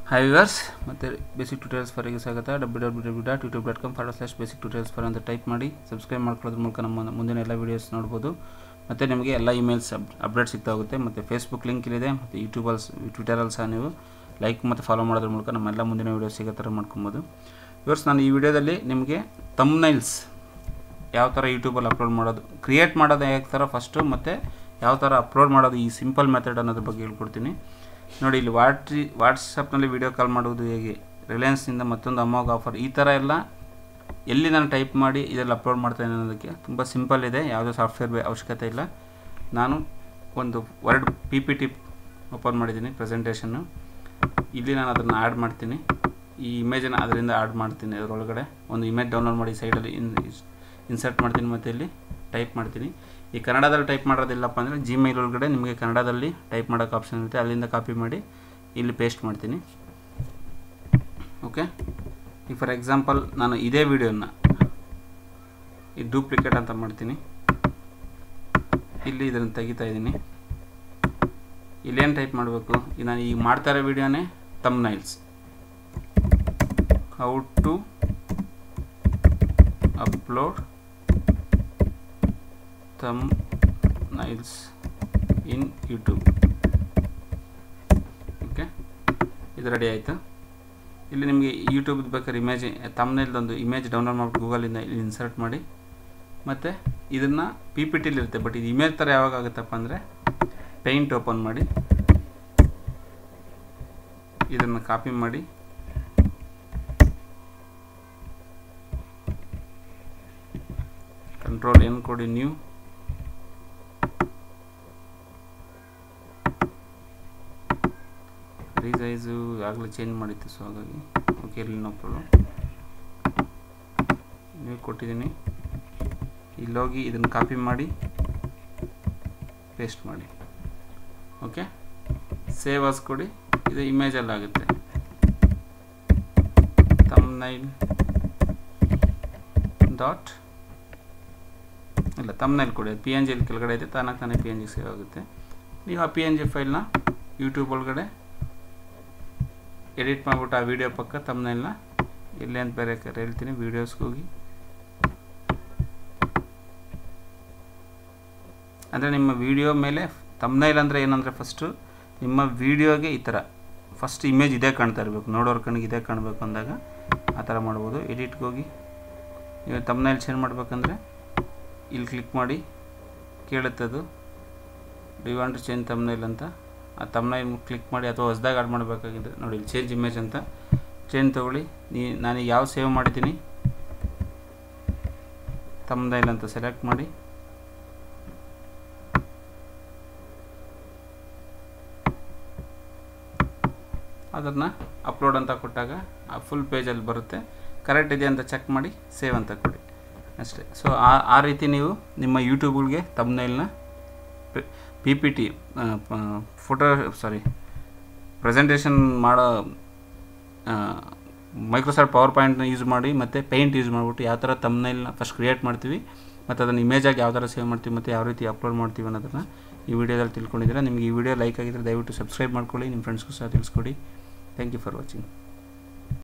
hi viewers ಮತ್ತು basic tutorials ಫರಿಗೆ ಸ್ವಾಗತ W W W dot YouTube dot com forward slash basic tutorials ಫರ್ ಅಂತ ಟೈಪ್ ಮಾಡಿ ಸಬ್ಸ್ಕ್ರೈಬ್ ಮಾಡ್ಕೊಳ್ಳೋದ್ರ ಮೂಲಕ ನಮ್ಮ ಮುಂದಿನ ಎಲ್ಲ ವೀಡಿಯೋಸ್ ನೋಡ್ಬೋದು ಮತ್ತು ನಿಮಗೆ ಎಲ್ಲ ಇಮೇಲ್ಸ್ ಅಪ್ ಅಪ್ಡೇಟ್ ಸಿಗ್ತಾ ಹೋಗುತ್ತೆ ಮತ್ತು ಫೇಸ್ಬುಕ್ ಲಿಂಕ್ ಇಲ್ಲಿದೆ ಮತ್ತು ಯೂಟ್ಯೂಬಲ್ಸ್ ಟ್ವಿಟರಲ್ಲಿ ಸಹ ನೀವು ಲೈಕ್ ಮತ್ತು ಫಾಲೋ ಮಾಡೋದ್ರ ಮೂಲಕ ನಮ್ಮೆಲ್ಲ ಮುಂದಿನ ವೀಡಿಯೋಸ್ ಸಿಗೋ ಥರ ಮಾಡ್ಕೊಬೋದು ವಿವರ್ಸ್ ನಾನು ಈ ವಿಡಿಯೋದಲ್ಲಿ ನಿಮಗೆ ತಮ್ನೈಲ್ಸ್ ಯಾವ ಥರ ಯೂಟ್ಯೂಬಲ್ಲಿ ಅಪ್ಲೋಡ್ ಮಾಡೋದು ಕ್ರಿಯೇಟ್ ಮಾಡೋದು ಯಾವ ಥರ ಫಸ್ಟು ಮತ್ತು ಯಾವ ಥರ ಅಪ್ಲೋಡ್ ಮಾಡೋದು ಈ ಸಿಂಪಲ್ ಮೆಥಡ್ ಅನ್ನೋದ್ರ ಬಗ್ಗೆ ಹೇಳ್ಕೊಡ್ತೀನಿ ನೋಡಿ ಇಲ್ಲಿ ವಾಟ್ರಿ ವಾಟ್ಸಪ್ನಲ್ಲಿ ವೀಡಿಯೋ ಕಾಲ್ ಮಾಡುವುದು ಹೇಗೆ ರಿಲಯನ್ಸ್ನಿಂದ ಮತ್ತೊಂದು ಅಮೋಘ ಆಫರ್ ಈ ಥರ ಎಲ್ಲ ಎಲ್ಲಿ ನಾನು ಟೈಪ್ ಮಾಡಿ ಇದೆಲ್ಲ ಅಪ್ಲೋಡ್ ಮಾಡ್ತೇನೆ ಅನ್ನೋದಕ್ಕೆ ತುಂಬ ಸಿಂಪಲ್ ಇದೆ ಯಾವುದೇ ಸಾಫ್ಟ್ವೇರ್ ಅವಶ್ಯಕತೆ ಇಲ್ಲ ನಾನು ಒಂದು word P P T open ಮಾಡಿದ್ದೀನಿ ಪ್ರೆಸೆಂಟೇಷನ್ನು ಇಲ್ಲಿ ನಾನು ಅದನ್ನು ಆ್ಯಡ್ ಮಾಡ್ತೀನಿ ಈ ಇಮೇಜನ್ನು ಅದರಿಂದ ಆ್ಯಡ್ ಮಾಡ್ತೀನಿ ಅದರೊಳಗಡೆ ಒಂದು ಇಮೇಜ್ ಡೌನ್ಲೋಡ್ ಮಾಡಿ ಸೈಡಲ್ಲಿ ಇನ್ ಇನ್ಸರ್ಟ್ ಮಾಡ್ತೀನಿ ಮತ್ತು ಇಲ್ಲಿ ಟೈಪ್ ಮಾಡ್ತೀನಿ ಈ ಕನ್ನಡದಲ್ಲಿ ಟೈಪ್ ಮಾಡೋದಿಲ್ಲಪ್ಪ ಅಂದರೆ ಜಿಮೇಲ್ ಒಳಗಡೆ ನಿಮಗೆ ಕನ್ನಡದಲ್ಲಿ ಟೈಪ್ ಮಾಡೋಕ್ಕೆ ಆಪ್ಷನ್ ಇರುತ್ತೆ ಅಲ್ಲಿಂದ ಕಾಪಿ ಮಾಡಿ ಇಲ್ಲಿ ಪೇಸ್ಟ್ ಮಾಡ್ತೀನಿ ಓಕೆ ಈಗ ಫಾರ್ ಎಕ್ಸಾಂಪಲ್ ನಾನು ಇದೇ ವಿಡಿಯೋನ ಈ ಡೂಪ್ಲಿಕೇಟ್ ಅಂತ ಮಾಡ್ತೀನಿ ಇಲ್ಲಿ ಇದನ್ನು ತೆಗಿತಾ ಇದ್ದೀನಿ ಇಲ್ಲೇನು ಟೈಪ್ ಮಾಡಬೇಕು ಈಗ ನಾನು ಈಗ ಮಾಡ್ತಾ ಇರೋ ವಿಡಿಯೋನೇ thumbnails how to upload thumbnails in YouTube okay ಇದು ರೆಡಿ ಆಯಿತು ಇಲ್ಲಿ ನಿಮಗೆ ಯೂಟ್ಯೂಬ್ದು ಬೇಕಾದ್ರೆ ಇಮೇಜ್ ತಮ್ನೈಲ್ದೊಂದು ಇಮೇಜ್ ಡೌನ್ಲೋಡ್ ಮಾಡಿಬಿಟ್ಟು ಗೂಗಲಿಂದ ಇಲ್ಲಿ ಇನ್ಸರ್ಟ್ ಮಾಡಿ ಮತ್ತು ಇದನ್ನು ಪಿ ಪಿ ಟಿಲಿರುತ್ತೆ ಬಟ್ ಇದು ಇಮೇಜ್ ಥರ ಯಾವಾಗ ಆಗುತ್ತಪ್ಪ ಅಂದರೆ ಪೇಂಟ್ ಓಪನ್ ಮಾಡಿ ಇದನ್ನು ಕಾಪಿ ಮಾಡಿ ಕಂಟ್ರೋಲ್ ಎನ್ ಕೊಡಿ ನ್ಯೂ ರೀಸೈಸು ಆಗಲೇ ಚೇಂಜ್ ಮಾಡಿತ್ತು ಸೊ ಹಾಗಾಗಿ ಓಕೆ ಇರಲಿ ನೋ ಪ್ರಾಬ್ಲಮ್ ನೀವು ಕೊಟ್ಟಿದ್ದೀನಿ ಇಲ್ಲೋಗಿ ಇದನ್ನು ಕಾಪಿ ಮಾಡಿ ಪೇಸ್ಟ್ ಮಾಡಿ ಓಕೆ ಸೇವ್ ಆಸ್ ಕೊಡಿ ಇದು ಇಮೇಜಲ್ಲಿ ಆಗುತ್ತೆ ತಮ್ನೈಲ್ ಡಾಟ್ ಇಲ್ಲ ತಮ್ನೈಲ್ ಕೊಡಿ ಅದು ಪಿ ಎನ್ ಜಿಲಿ ಕೆಳಗಡೆ ಇದೆ ತಾನಾಗಿ ತಾನೇ ಪಿ ಎನ್ ಜಿ ಸೇವ್ ಆಗುತ್ತೆ ನೀವು ಆ ಪಿ ಎನ್ ಜಿ ಫೈಲ್ನ ಯೂಟ್ಯೂಬ್ ಒಳಗಡೆ ಎಡಿಟ್ ಮಾಡಿಬಿಟ್ಟು ಆ ವಿಡಿಯೋ ಪಕ್ಕ ತಮ್ಮನೆಲ್ಲ ಎಲ್ಲಿ ಅಂತ ಬೇರೆ ಹೇಳ್ತೀನಿ ವೀಡಿಯೋಸ್ಗೆ ಹೋಗಿ ಅಂದರೆ ನಿಮ್ಮ ವಿಡಿಯೋ ಮೇಲೆ ತಮ್ನೈಲ್ ಅಂದರೆ ಏನಂದರೆ ಫಸ್ಟು ನಿಮ್ಮ ವಿಡಿಯೋಗೆ ಈ ಥರ ಫಸ್ಟ್ ಇಮೇಜ್ ಇದೇ ಕಾಣ್ತಾ ಇರಬೇಕು ನೋಡೋರ ಕಣ್ಣಿಗೆ ಇದೇ ಕಾಣಬೇಕು ಅಂದಾಗ ಆ ಥರ ಮಾಡ್ಬೋದು ಎಡಿಟ್ಗೆ ಹೋಗಿ ನೀವು ತಮ್ನೈಲ್ ಚೇಂಜ್ ಮಾಡಬೇಕಂದ್ರೆ ಇಲ್ಲಿ ಕ್ಲಿಕ್ ಮಾಡಿ ಕೇಳುತ್ತದು ಡಿ ವಾಂಟ್ ಟು ಚೇಂಜ್ ತಮ್ನೈಲ್ ಅಂತ ಆ ತಮ್ನೈಲ್ ಕ್ಲಿಕ್ ಮಾಡಿ ಅಥವಾ ಹೊಸದಾಗಿ ಆಡ್ ಮಾಡಬೇಕಾಗಿದೆ ನೋಡಿ ಇಲ್ಲಿ ಚೇಂಜ್ ಇಮೇಜ್ ಅಂತ ಚೇಂಜ್ ತೊಗೊಳ್ಳಿ ನೀ ನಾನು ಯಾವ ಸೇವ್ ಮಾಡಿದ್ದೀನಿ ತಮ್ನೈಲ್ ಅಂತ ಸೆಲೆಕ್ಟ್ ಮಾಡಿ ಅದನ್ನು ಅಪ್ಲೋಡ್ ಅಂತ ಕೊಟ್ಟಾಗ ಆ ಫುಲ್ ಪೇಜಲ್ಲಿ ಬರುತ್ತೆ ಕರೆಕ್ಟ್ ಇದೆ ಅಂತ ಚೆಕ್ ಮಾಡಿ ಸೇವ್ ಅಂತ ಕೊಡಿ ಅಷ್ಟೇ ಸೊ ಆ ಆ ರೀತಿ ನೀವು ನಿಮ್ಮ ಯೂಟ್ಯೂಬ್ಗಳಿಗೆ ತಮ್ನೈಲ್ನ P P T photo sorry presentation ಮಾಡೋ ಮೈಕ್ರೋಸಾಫ್ಟ್ ಪವರ್ ಪಾಯಿಂಟ್ನ ಯೂಸ್ ಮಾಡಿ ಮತ್ತು ಪೇಂಟ್ ಯೂಸ್ ಮಾಡಿಬಿಟ್ಟು ಯಾವ ಥರ ತಮ್ನೈಲ್ನ ಫಸ್ಟ್ ಕ್ರಿಯೇಟ್ ಮಾಡ್ತೀವಿ ಮತ್ತು ಅದನ್ನು ಇಮೇಜಾಗಿ ಯಾವ ಥರ ಸೇವ್ ಮಾಡ್ತೀವಿ ಮತ್ತು ಯಾವ ರೀತಿ ಅಪ್ಲೋಡ್ ಮಾಡ್ತೀವಿ ಅನ್ನೋದನ್ನು ಈ ವಿಡಿಯೋದಲ್ಲಿ ತಿಳ್ಕೊಂಡಿದ್ದೀರಾ ನಿಮಗೆ ಈ ವಿಡಿಯೋ ಲೈಕ್ ಆಗಿದ್ದರೆ ದಯವಿಟ್ಟು ಸಬ್ಸ್ಕ್ರೈಬ್ ಮಾಡ್ಕೊಳ್ಳಿ ನಿಮ್ಮ ಫ್ರೆಂಡ್ಸ್ಗೂ ಸಹ ತಿಳಿಸ್ಕೊಡಿ ಥ್ಯಾಂಕ್ ಯು ಫಾರ್ ವಾಚಿಂಗ್